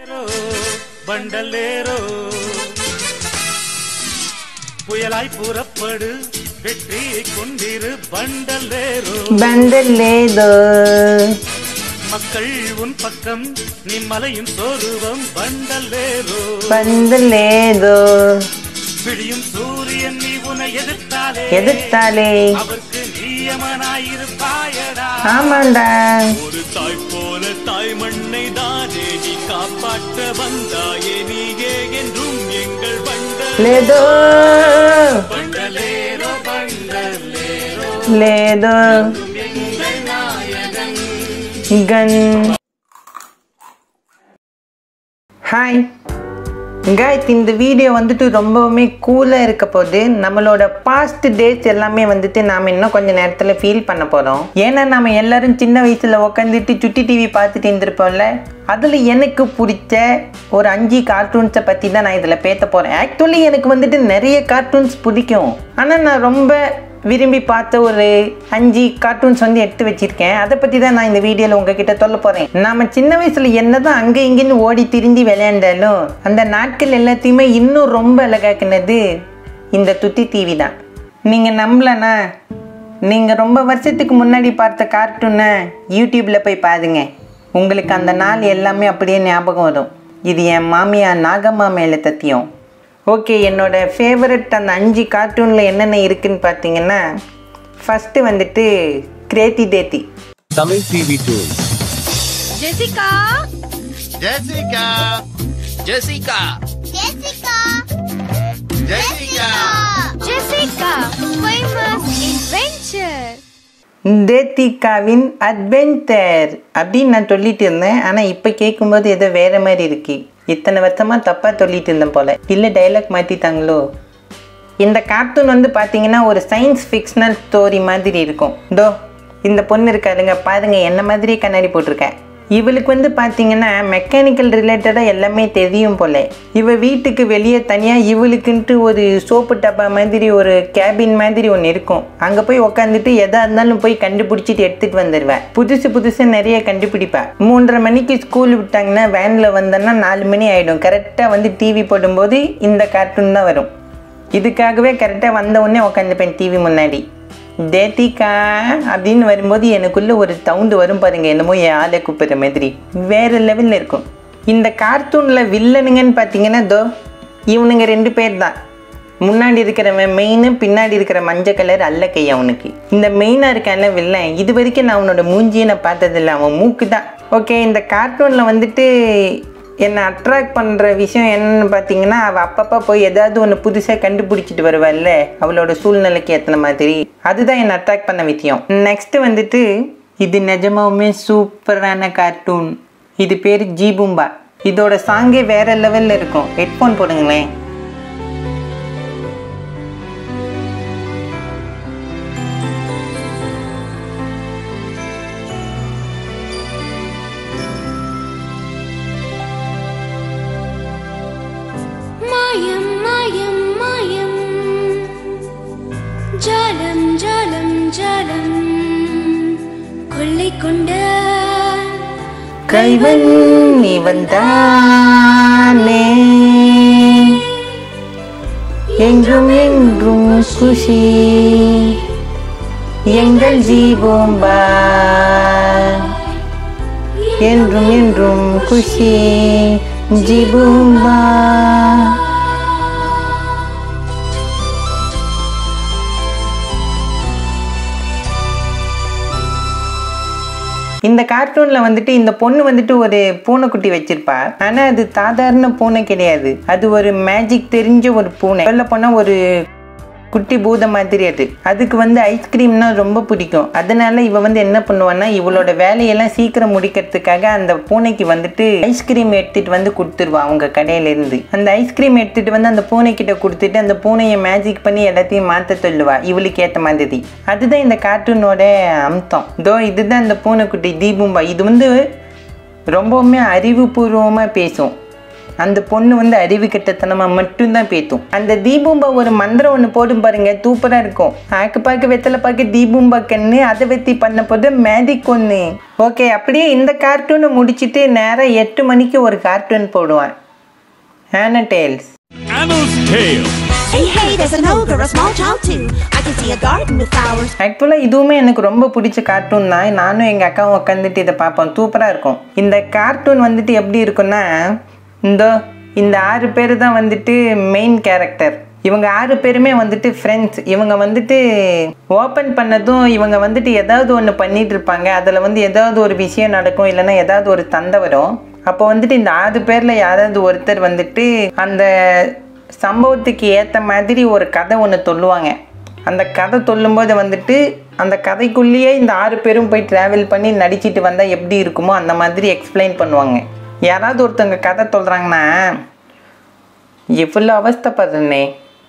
பண்டலேரோ புயலாய் புறப்படு வெற்றியை கொண்டிரு பண்டலேரோ బండలేదు மக்கள் உன் பக்கம் நீ மலையின் சோருவம் பண்டலேரோ బండలేదు விடியும் சூரியன் நீ உன்னை எதிர்த்தாலே எதிர்த்தாலே அவருக்கு நீயமனாயிருப்பாயடா ஆமாண்டா ஒரு தாய் போல தாய் மண்ணை தானே நீ காப்பாற்ற வந்தாயே நீயே என்றும் எங்கள் பண்டல் లేదు பண்டலேரோ பண்டலேரோ లేదు எங்கள் நாயகன் గన్ ஹாய் காய்ஸ் இந்த வீடியோ வந்துட்டு ரொம்பவுமே கூலாக இருக்க போது நம்மளோட பாஸ்ட் டேஸ் எல்லாமே வந்துட்டு நாம் இன்னும் கொஞ்சம் நேரத்தில் ஃபீல் பண்ண போகிறோம் ஏன்னா நம்ம எல்லாரும் சின்ன வயசில் உட்காந்துட்டு சுட்டி டிவி பார்த்துட்டு இருந்திருப்போம்ல அதில் எனக்கு பிடிச்ச ஒரு அஞ்சு கார்ட்டூன்ஸை பற்றி தான் நான் இதில் பேச போகிறேன் ஆக்சுவலி எனக்கு வந்துட்டு நிறைய கார்ட்டூன்ஸ் பிடிக்கும் ஆனால் நான் ரொம்ப விரும்பி பார்த்த ஒரு அஞ்சு கார்ட்டூன்ஸ் வந்து எடுத்து வச்சிருக்கேன் அதை பற்றி தான் நான் இந்த வீடியோவில் உங்ககிட்ட சொல்ல போகிறேன் நாம சின்ன வயசில் என்னதான் அங்கே இங்கேன்னு ஓடி திரிஞ்சு விளையாண்டாலும் அந்த நாட்கள் எல்லாத்தையுமே இன்னும் ரொம்ப அழகாக்குனது இந்த துத்தி டிவி தான் நீங்கள் நம்பலனா நீங்கள் ரொம்ப வருஷத்துக்கு முன்னாடி பார்த்த கார்ட்டூனை யூடியூப்பில் போய் பாருங்க உங்களுக்கு அந்த நாள் எல்லாமே அப்படியே ஞாபகம் வரும் இது என் மாமியார் நாகம்மா மேலே தத்தியம் ஓகே என்னோட ஃபேவரட் அந்த அஞ்சு கார்ட்டூனில் என்னென்ன இருக்குன்னு பார்த்தீங்கன்னா ஃபஸ்ட்டு வந்துட்டு கிரேத்தி தேத்தி Tamil TV too Jessica Jessica! Jessica Jessica Jessica! Jessica famous invention தேத்திகாவின் அட்வென்ச்சர் அப்படின்னு நான் சொல்லிட்டு இருந்தேன் ஆனால் இப்போ கேட்கும்போது ஏதோ வேற மாதிரி இருக்கு இத்தனை வருஷமாக தப்பாக சொல்லிட்டு இருந்தேன் போல இல்லை டைலாக் மாற்றிட்டாங்களோ இந்த கார்ட்டூன் வந்து பார்த்தீங்கன்னா ஒரு சயின்ஸ் ஃபிக்ஷனல் ஸ்டோரி மாதிரி இருக்கும் தோ இந்த பொண்ணு இருக்காருங்க பாருங்க என்ன மாதிரி கண்ணாடி போட்டிருக்கேன் இவளுக்கு வந்து பார்த்தீங்கன்னா மெக்கானிக்கல் ரிலேட்டடாக எல்லாமே தெரியும் போல இவ வீட்டுக்கு வெளியே தனியாக இவளுக்குன்ட்டு ஒரு சோப்பு டப்பா மாதிரி ஒரு கேபின் மாதிரி ஒன்று இருக்கும் அங்கே போய் உக்காந்துட்டு எதா இருந்தாலும் போய் கண்டுபிடிச்சிட்டு எடுத்துகிட்டு வந்துடுவேன் புதுசு புதுசு நிறைய கண்டுபிடிப்பேன் மூன்றரை மணிக்கு ஸ்கூல் விட்டாங்கன்னா வேனில் வந்தேன்னா நாலு மணி ஆகிடும் கரெக்டாக வந்து டிவி போடும்போது இந்த கார்ட்டூன் தான் வரும் இதுக்காகவே கரெக்டாக வந்த உடனே உட்காந்துப்பேன் டிவி முன்னாடி தேத்திகா அப்படின்னு வரும்போது எனக்குள்ள ஒரு சவுண்டு வரும் பாருங்க என்னமோ என் ஆளை கூப்பிடுற மாதிரி வேற லெவலில் இருக்கும் இந்த கார்ட்டூனில் வில்லனுங்கன்னு பார்த்தீங்கன்னா தோ இவனுங்க ரெண்டு பேர் தான் முன்னாடி இருக்கிறவன் மெயின் பின்னாடி இருக்கிற மஞ்சள் கலர் அல்ல கை அவனுக்கு இந்த மெயினாக இருக்கான்ல வில்லன் இது வரைக்கும் நான் அவனோட மூஞ்சியை நான் பார்த்ததில்ல அவன் மூக்கு தான் ஓகே இந்த கார்ட்டூனில் வந்துட்டு என்னை அட்ராக்ட் பண்ணுற விஷயம் என்னன்னு பார்த்தீங்கன்னா அவள் அப்பப்போ போய் ஏதாவது ஒன்று புதுசாக கண்டுபிடிச்சிட்டு வருவாள்ல அவளோட சூழ்நிலைக்கு ஏற்றின மாதிரி அதுதான் என்னை அட்ராக்ட் பண்ண விஷயம் நெக்ஸ்ட்டு வந்துட்டு இது நிஜமாவுமே சூப்பரான கார்ட்டூன் இது பேர் ஜீபூம்பா இதோட சாங்கே வேற லெவலில் இருக்கும் ஹெட்ஃபோன் போடுங்களேன் மாயம் மாயம் மாயம் ஜாலம் ஜாலம் ஜாலம் கொள்ளை கொண்ட கைவன் நீ வந்தானே என்றும் என்றும் குஷி எங்கள் ஜீவோம்பா என்றும் என்றும் குஷி ஜீபூம்பா இந்த கார்ட்டூனில் வந்துட்டு இந்த பொண்ணு வந்துட்டு ஒரு பூனைக்குட்டி வச்சிருப்பா ஆனால் அது சாதாரண பூனை கிடையாது அது ஒரு மேஜிக் தெரிஞ்ச ஒரு பூனை சொல்ல போனால் ஒரு குட்டி பூத மாதிரி அது அதுக்கு வந்து ஐஸ்கிரீம்னா ரொம்ப பிடிக்கும் அதனால இவ வந்து என்ன பண்ணுவான்னா இவளோட வேலையெல்லாம் சீக்கிரம் முடிக்கிறதுக்காக அந்த பூனைக்கு வந்துட்டு ஐஸ்கிரீம் எடுத்துட்டு வந்து கொடுத்துருவா அவங்க கடையில இருந்து அந்த ஐஸ்கிரீம் எடுத்துட்டு வந்து அந்த பூனைக்கிட்ட கொடுத்துட்டு அந்த பூனையை மேஜிக் பண்ணி எல்லாத்தையும் மாற்ற சொல்லுவா இவளுக்கு ஏற்ற மாதிரி அதுதான் இந்த கார்ட்டூனோட அம்சம் தோ இதுதான் இந்த பூனைக்குட்டி தீபும்பா இது வந்து ரொம்பவுமே அறிவுபூர்வமாக பேசும் அந்த பொண்ணு வந்து அறிவு கெட்டத்தனமாக மட்டும்தான் பேத்தும் அந்த தீபூம்பா ஒரு மந்திரம் ஒன்று போடும் பாருங்க சூப்பராக இருக்கும் ஆக்கு பார்க்க வெத்தலை பார்க்க தீபூம்பா கண்ணு அதை வெத்தி பண்ண போது மேஜிக் ஒன்று ஓகே அப்படியே இந்த கார்ட்டூனை முடிச்சிட்டு நேராக எட்டு மணிக்கு ஒரு கார்ட்டூன் போடுவான் Hannah tales Annal's Tale. Hey, hey, there's an ogre, a small town too. I can see a garden with flowers. ஆக்சுவலாக இதுவுமே எனக்கு ரொம்ப பிடிச்ச கார்ட்டூன் தான் நானும் எங்கள் அக்காவும் உட்காந்துட்டு இதை பார்ப்போம் சூப்பராக இருக்கும் இந்த கார்ட்டூன் வந்துட்டு எப்படி இருக்குன்னா இந்த இந்த ஆறு பேர் தான் வந்துட்டு மெயின் கேரக்டர் இவங்க ஆறு பேருமே வந்துட்டு ஃப்ரெண்ட்ஸ் இவங்க வந்துட்டு ஓப்பன் பண்ணதும் இவங்க வந்துட்டு ஏதாவது ஒன்று பண்ணிட்டு இருப்பாங்க அதில் வந்து ஏதாவது ஒரு விஷயம் நடக்கும் இல்லைன்னா ஏதாவது ஒரு தந்தை வரும் அப்போ வந்துட்டு இந்த ஆறு பேரில் யாராவது ஒருத்தர் வந்துட்டு அந்த சம்பவத்துக்கு ஏற்ற மாதிரி ஒரு கதை ஒன்று சொல்லுவாங்க அந்த கதை சொல்லும்போது வந்துட்டு அந்த கதைக்குள்ளேயே இந்த ஆறு பேரும் போய் ட்ராவல் பண்ணி நடிச்சிட்டு வந்தால் எப்படி இருக்குமோ அந்த மாதிரி எக்ஸ்பிளைன் பண்ணுவாங்க யாராவது ஒருத்தவங்க கதை சொல்கிறாங்கன்னா எவ்வளோ அவஸ்தைப்படுறனே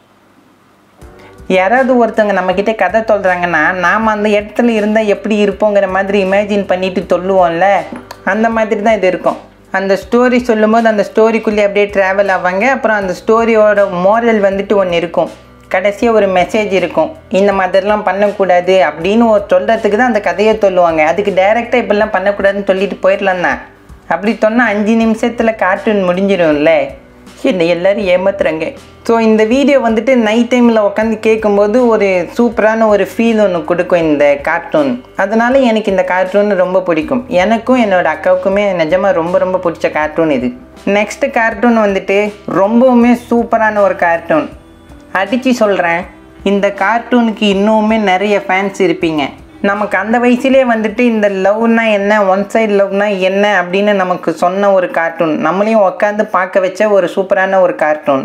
யாராவது ஒருத்தவங்க நம்மக்கிட்ட கதை சொல்கிறாங்கன்னா நாம் அந்த இடத்துல இருந்தால் எப்படி இருப்போங்கிற மாதிரி இமேஜின் பண்ணிட்டு சொல்லுவோம்ல அந்த மாதிரி தான் இது இருக்கும் அந்த ஸ்டோரி சொல்லும்போது அந்த ஸ்டோரிக்குள்ளே அப்படியே ட்ராவல் ஆவாங்க அப்புறம் அந்த ஸ்டோரியோட மோரல் வந்துட்டு ஒன்று இருக்கும் கடைசியாக ஒரு மெசேஜ் இருக்கும் இந்த மாதிரிலாம் பண்ணக்கூடாது அப்படின்னு ஒரு சொல்கிறதுக்கு தான் அந்த கதையை சொல்லுவாங்க அதுக்கு டைரெக்டாக இப்படிலாம் பண்ணக்கூடாதுன்னு சொல்லிட்டு போயிடலாம் தான் அப்படி சொன்னால் அஞ்சு நிமிஷத்தில் கார்ட்டூன் முடிஞ்சிடும்ல என்ன எல்லாரும் ஏமாத்துறாங்க ஸோ இந்த வீடியோ வந்துட்டு நைட் டைமில் உட்காந்து கேட்கும்போது ஒரு சூப்பரான ஒரு ஃபீல் ஒன்று கொடுக்கும் இந்த கார்ட்டூன் அதனால எனக்கு இந்த கார்ட்டூன் ரொம்ப பிடிக்கும் எனக்கும் என்னோட அக்காவுக்குமே நிஜமாக ரொம்ப ரொம்ப பிடிச்ச கார்ட்டூன் இது நெக்ஸ்ட் கார்ட்டூன் வந்துட்டு ரொம்பவுமே சூப்பரான ஒரு கார்ட்டூன் அடித்து சொல்கிறேன் இந்த கார்ட்டூனுக்கு இன்னுமே நிறைய ஃபேன்ஸ் இருப்பீங்க நமக்கு அந்த வயசுலேயே வந்துட்டு இந்த லவ்னா என்ன ஒன் சைடு லவ்னா என்ன அப்படின்னு நமக்கு சொன்ன ஒரு கார்ட்டூன் நம்மளையும் உட்காந்து பார்க்க வச்ச ஒரு சூப்பரான ஒரு cartoon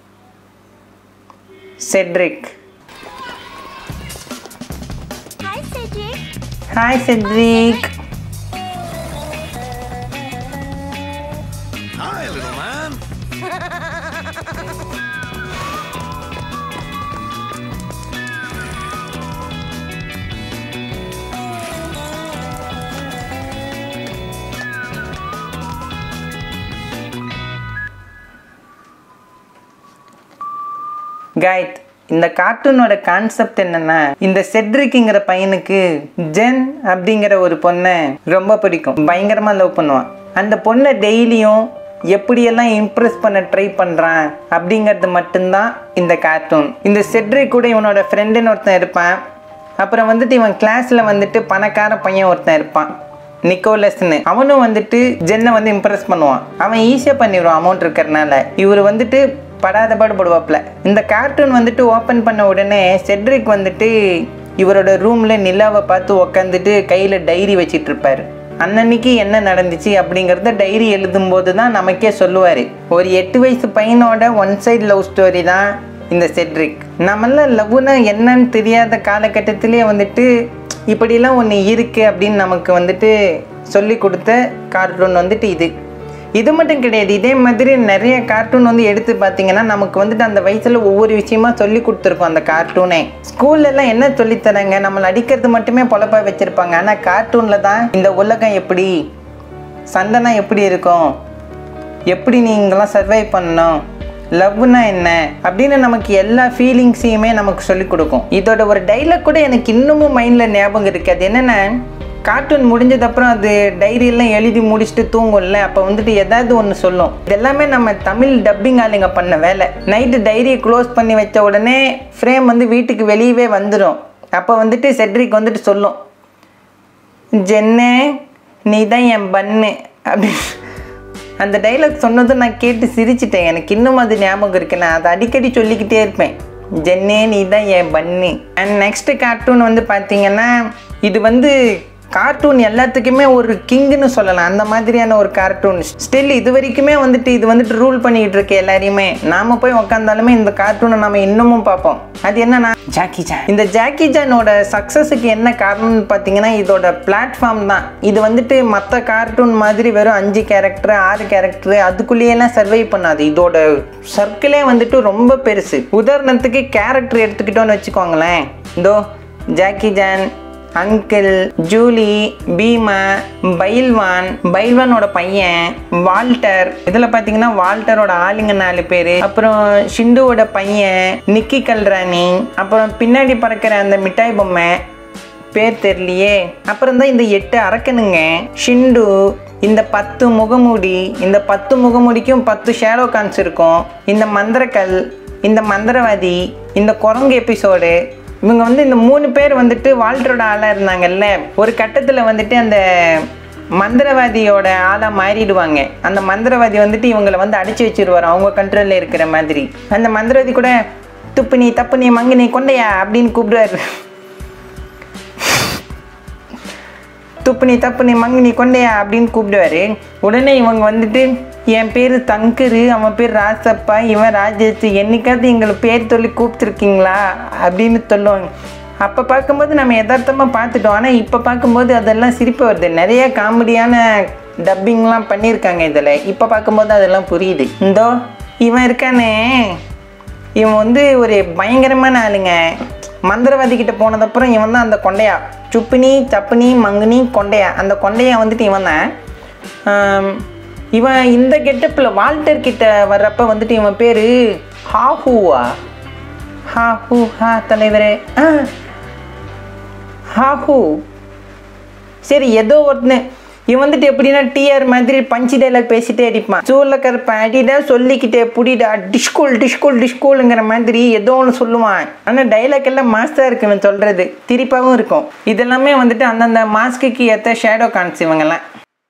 Cedric Hi, Cedric. Hi Cedric Hi, little man. கைட் இந்த கார்ட்டூனோட கான்செப்ட் என்னன்னா இந்த செட்ரிக்குங்கிற பையனுக்கு ஜென் அப்படிங்கிற ஒரு பொண்ணை ரொம்ப பிடிக்கும் பயங்கரமா லவ் பண்ணுவான் அந்த பொண்ணை டெய்லியும் எப்படியெல்லாம் இம்ப்ரெஸ் பண்ண ட்ரை பண்ணுறான் அப்படிங்கிறது மட்டும்தான் இந்த கார்ட்டூன் இந்த செட்ரிக் கூட இவனோட ஃப்ரெண்டுன்னு ஒருத்தன் இருப்பான் அப்புறம் வந்துட்டு இவன் கிளாஸில் வந்துட்டு பணக்கார பையன் ஒருத்தன் இருப்பான் நிக்கோலஸ்னு அவனும் வந்துட்டு ஜென்னை வந்து இம்ப்ரெஸ் பண்ணுவான் அவன் ஈஸியாக பண்ணிடுவான் அமௌண்ட் இருக்கிறனால இவர் வந்துட்டு படாத பாடுபடுவாப்புல இந்த கார்ட்டூன் வந்துட்டு ஓப்பன் பண்ண உடனே செட்ரிக் வந்துட்டு இவரோட ரூமில் நிலாவை பார்த்து உக்காந்துட்டு கையில் டைரி வச்சிட்டு இருப்பாரு அன்னன்னைக்கு என்ன நடந்துச்சு அப்படிங்கிறத டைரி எழுதும்போது தான் நமக்கே சொல்லுவார் ஒரு எட்டு வயசு பையனோட ஒன் சைடு லவ் ஸ்டோரி தான் இந்த செட்ரிக் நம்மளாம் லவ்னா என்னன்னு தெரியாத காலகட்டத்திலே வந்துட்டு இப்படிலாம் ஒன்று இருக்குது அப்படின்னு நமக்கு வந்துட்டு சொல்லி கொடுத்த கார்ட்டூன் வந்துட்டு இது இது மட்டும் கிடையாது இதே மாதிரி நிறைய கார்ட்டூன் வந்து எடுத்து பார்த்தீங்கன்னா நமக்கு வந்துட்டு அந்த வயசில் ஒவ்வொரு விஷயமா சொல்லி கொடுத்துருக்கோம் அந்த கார்ட்டூனே ஸ்கூல்ல எல்லாம் என்ன சொல்லித் தராங்க நம்மளை அடிக்கிறது மட்டுமே பொழப்பா வச்சுருப்பாங்க ஆனால் கார்ட்டூனில் தான் இந்த உலகம் எப்படி சண்டைனா எப்படி இருக்கும் எப்படி நீங்களாம் சர்வை பண்ணணும் லவ்னா என்ன அப்படின்னு நமக்கு எல்லா ஃபீலிங்ஸையுமே நமக்கு சொல்லிக் கொடுக்கும் இதோட ஒரு டைலாக் கூட எனக்கு இன்னமும் மைண்டில் ஞாபகம் இருக்குது அது என்னென்னா கார்ட்டூன் முடிஞ்சதப்புறம் அது டைரியெல்லாம் எழுதி முடிச்சுட்டு தூங்கும்ல அப்போ வந்துட்டு ஏதாவது ஒன்று சொல்லும் இது எல்லாமே நம்ம தமிழ் டப்பிங் ஆளுங்க பண்ண வேலை நைட்டு டைரியை க்ளோஸ் பண்ணி வச்ச உடனே ஃப்ரேம் வந்து வீட்டுக்கு வெளியவே வந்துடும் அப்போ வந்துட்டு செட்ரிக் வந்துட்டு சொல்லும் ஜென்னே நீ தான் என் பன்னு அப்படி அந்த டைலாக் சொன்னதும் நான் கேட்டு சிரிச்சிட்டேன் எனக்கு இன்னும் அது ஞாபகம் இருக்கு நான் அதை அடிக்கடி சொல்லிக்கிட்டே இருப்பேன் ஜென்னே நீ தான் என் பன்னு அண்ட் நெக்ஸ்ட் கார்ட்டூன் வந்து பார்த்தீங்கன்னா இது வந்து கார்ட்டூன் எல்லாத்துக்குமே ஒரு கிங்குன்னு சொல்லலாம் அந்த மாதிரியான ஒரு கார்ட்டூன் ஸ்டில் இது வரைக்குமே வந்துட்டு இது வந்துட்டு ரூல் பண்ணிக்கிட்டு இருக்கு எல்லாரையுமே நாம போய் உக்காந்தாலுமே இந்த கார்ட்டூனை நம்ம இன்னமும் பார்ப்போம் அது என்னன்னா ஜாக்கி ஜான் இந்த ஜாக்கி ஜானோட சக்ஸஸுக்கு என்ன காரணம்னு பார்த்தீங்கன்னா இதோட பிளாட்ஃபார்ம் தான் இது வந்துட்டு மற்ற கார்ட்டூன் மாதிரி வெறும் அஞ்சு கேரக்டர் ஆறு கேரக்டர் அதுக்குள்ளேயெல்லாம் சர்வை பண்ணாது இதோட சர்க்கிளே வந்துட்டு ரொம்ப பெருசு உதாரணத்துக்கு கேரக்டர் எடுத்துக்கிட்டோன்னு வச்சுக்கோங்களேன் இதோ Jackie John uncle Julie Bheema Pailwan பைல்வானோட பையன் வால்டர் இதில் பார்த்தீங்கன்னா வால்டரோட ஆளுங்க நாலு பேர் அப்புறம் ஷிண்டுவோட பையன் நிக்கி கல்ராணி அப்புறம் பின்னாடி பறக்கிற அந்த மிட்டாய் பொம்மை பேர் தெரியலையே அப்புறம் தான் இந்த எட்டு அரக்கனுங்க ஷிண்டு இந்த பத்து முகமூடி இந்த பத்து முகமூடிக்கும் பத்து ஷேடோ கான்ஸ் இருக்கும் இந்த மந்திரக்கல் இந்த மந்திரவாதி இந்த குரங்கு எபிசோடு இவங்க வந்து இந்த மூணு பேர் வந்துட்டு வால்டரோட ஆளாக இருந்தாங்கல்ல ஒரு கட்டத்தில் வந்துட்டு அந்த மந்திரவாதியோட ஆளாக மாறிடுவாங்க அந்த மந்திரவாதி வந்துட்டு இவங்களை வந்து அடிச்சு வச்சிருவார் அவங்க கண்ட்ரோலில் இருக்கிற மாதிரி அந்த மந்திரவாதி கூட துப்பு நீ தப்பு நீ மங்கு நீ கொண்டையா அப்படின்னு கூப்பிடுவாரு துப்பு நீ தப்பு நீ மங்கு நீ கொண்டையா அப்படின்னு கூப்பிடுவாரு உடனே இவங்க வந்துட்டு என் பேர் தங்கரு அவன் பேர் ராசப்பா இவன் ராஜேஷ் என்னைக்காவது எங்களை பேர் சொல்லி கூப்பிட்டுருக்கீங்களா அப்படின்னு சொல்லுவாங்க அப்போ பார்க்கும்போது நம்ம யதார்த்தமாக பார்த்துட்டோம் ஆனால் இப்போ பார்க்கும்போது அதெல்லாம் சிரிப்பு வருது நிறைய காமெடியான டப்பிங்லாம் பண்ணியிருக்காங்க இதில் இப்போ பார்க்கும்போது அதெல்லாம் புரியுது இந்தோ இவன் இருக்கானே இவன் வந்து ஒரு பயங்கரமான ஆளுங்க மந்திரவாதி கிட்ட போனதப்புறம் இவன் தான் அந்த கொண்டையா சுப்பினி சப்பினி மங்குனி கொண்டையா அந்த கொண்டையா வந்துட்டு இவன் தான் ஆம், இவன் இந்த கெட்டப்பில் வால்டர் கிட்ட வர்றப்ப வந்துட்டு இவன் பேர் ஹாஹூவா ஹா ஹூ ஹா தலைவரே ஆ ஹாஹூ சரி ஏதோ ஒன்று இவன் வந்துட்டு எப்படின்னா டிஆர் மாதிரி பஞ்சு டைலாக் பேசிட்டே அடிப்பான் சூழல கருப்பேன் அடிடா சொல்லிக்கிட்டே புடிடா டிஷ்கூல் டிஷ்கூல் டிஷ்கூலுங்கிற மாதிரி ஏதோ ஒன்று சொல்லுவான் ஆனால் டைலாக் எல்லாம் மாஸ்டாக இருக்கு இவன் சொல்கிறது திரிப்பாகவும் இருக்கும் இதெல்லாமே வந்துட்டு அந்தந்த மாஸ்க்கு ஏற்ற ஷேடோ கான்ஸ் இவங்கெல்லாம்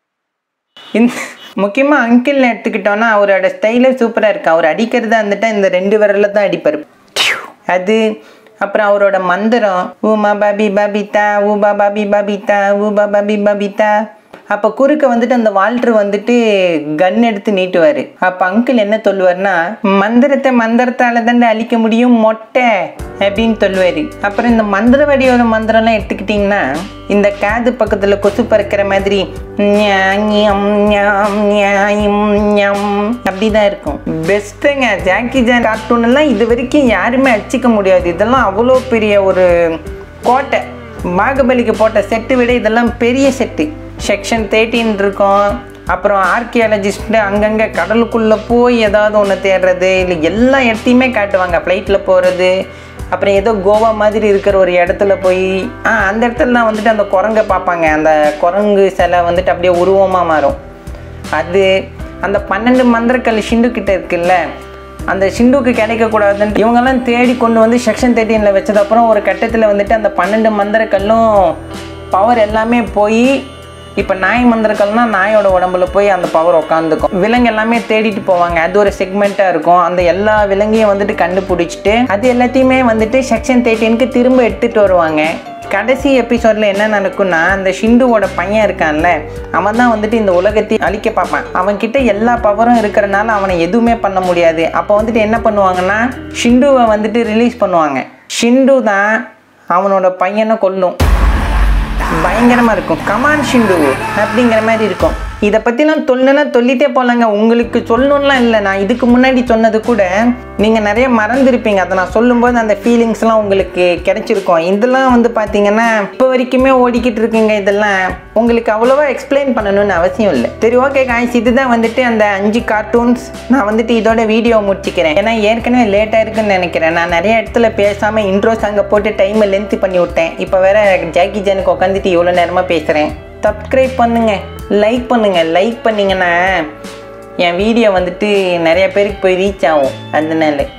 இந்த முக்கியமாக அங்கிள் எடுத்துக்கிட்டோன்னா அவரோட ஸ்டைலே சூப்பராக இருக்கு அவர் அடிக்கிறதா இருந்துட்டா இந்த ரெண்டு விரலில் தான் அடிப்பார் அது அப்புறம் அவரோட மந்திரம் ஊமா பாபி பாபிதா ஊபா பாபி பாபிதா ஊபா பாபி பாபிதா அப்போ குறுக்க வந்துட்டு அந்த வால்டர் வந்துட்டு கன் எடுத்து நீட்டுவார் அப்போ அங்கிள் என்ன சொல்லுவார்னா மந்திரத்தை மந்திரத்தால தாண்டா அழிக்க முடியும் மொட்டை அப்படின்னு சொல்லுவார் அப்புறம் இந்த மந்திரவாடியோட மந்திரம்லாம் எடுத்துக்கிட்டிங்கன்னா இந்த காது பக்கத்தில் கொசு பறக்கிற மாதிரி ஞா, ஞம், ஞாம், ஞாயிம், ஞம் அப்படிதான் இருக்கும் பெஸ்ட்டுங்க ஜாக்கி ஜான் கார்ட்டூன் எல்லாம் இது வரைக்கும் யாருமே அடிச்சிக்க முடியாது இதெல்லாம் அவ்வளோ பெரிய ஒரு கோட்டை பாகுபலிக்கு போட்ட செட்டு விட இதெல்லாம் பெரிய செட்டு செக்ஷன் தேர்ட்டின் இருக்கும் அப்புறம் ஆர்கியாலஜிஸ்ட்டு அங்கங்கே கடலுக்குள்ளே போய் ஏதாவது ஒன்று தேடுறது இல்லை எல்லா இடத்தையுமே காட்டுவாங்க ஃப்ளைட்டில் போகிறது அப்புறம் ஏதோ கோவா மாதிரி இருக்கிற ஒரு இடத்துல போய் ஆ அந்த இடத்துல தான் வந்துட்டு அந்த குரங்கை பார்ப்பாங்க அந்த குரங்கு சிலை வந்துட்டு அப்படியே உருவமாக மாறும் அது அந்த பன்னெண்டு மந்திரக்கல் ஷிண்டு கிட்ட இருக்குல்ல அந்த ஷிண்டுக்கு கிடைக்கக்கூடாதுன்ட்டு இவங்கெல்லாம் தேடி கொண்டு வந்து செக்ஷன் தேர்ட்டீனில் வச்சதப்புறம் ஒரு கட்டத்தில் வந்துட்டு அந்த பன்னெண்டு மந்திரக்கல்லும் பவர் எல்லாமே போய் இப்போ நாய் மந்திரக்கல்னா நாயோட உடம்புல போய் அந்த பவர் உட்காந்துக்கும் விலங்கு எல்லாமே தேடிட்டு போவாங்க அது ஒரு செக்மெண்ட்டாக இருக்கும் அந்த எல்லா விலங்கையும் வந்துட்டு கண்டுபிடிச்சிட்டு அது எல்லாத்தையுமே வந்துட்டு செக்ஷன் தேர்ட்டீனுக்கு திரும்ப எடுத்துகிட்டு வருவாங்க கடைசி எபிசோடில் என்ன நடக்கும்னா அந்த ஷிண்டுவோட பையன் இருக்கான்ல அவன் தான் வந்துட்டு இந்த உலகத்தை அழிக்க பார்ப்பான் அவன் கிட்ட எல்லா பவரும் இருக்கிறனால அவனை எதுவுமே பண்ண முடியாது அப்போ வந்துட்டு என்ன பண்ணுவாங்கன்னா ஷிண்டுவை வந்துட்டு ரிலீஸ் பண்ணுவாங்க ஷிண்டு தான் அவனோட பையனை கொல்லும் பயங்கரமாக இருக்கும் கமான் ஷிண்டு அப்படிங்கிற மாதிரி இருக்கும் இதை பற்றிலாம் சொல்லணும்னா சொல்லிட்டே போகலாங்க உங்களுக்கு சொல்லணும்லாம் இல்லை நான் இதுக்கு முன்னாடி சொன்னது கூட நீங்கள் நிறைய மறந்துருப்பீங்க அதை நான் சொல்லும்போது அந்த ஃபீலிங்ஸ்லாம் உங்களுக்கு கிடைச்சிருக்கும் இதெல்லாம் வந்து பார்த்தீங்கன்னா இப்போ வரைக்குமே ஓடிக்கிட்டு இருக்குங்க இதெல்லாம் உங்களுக்கு அவ்வளோவா எக்ஸ்பிளைன் பண்ணணும்னு அவசியம் இல்லை சரி ஓகே காய்ஸ் இதுதான் வந்துட்டு அந்த அஞ்சு கார்ட்டூன்ஸ் நான் வந்துட்டு இதோட வீடியோ முடிச்சுக்கிறேன் ஏன்னா ஏற்கனவே லேட்டாக இருக்குன்னு நினைக்கிறேன் நான் நிறைய இடத்துல பேசாமல் இன்ட்ரோ சாங்கை போட்டு டைமை லென்த் பண்ணி விட்டேன் இப்போ வேற ஜாக்கி ஜானுக்கு உட்காந்துட்டு இவ்வளோ நேரமாக பேசுகிறேன் சப்ஸ்கிரைப் பண்ணுங்க லைக் பண்ணுங்க லைக் பண்ணீங்கன்னா என் வீடியோ வந்துட்டு நிறைய பேருக்கு போய் ரீச் ஆகும் அதனால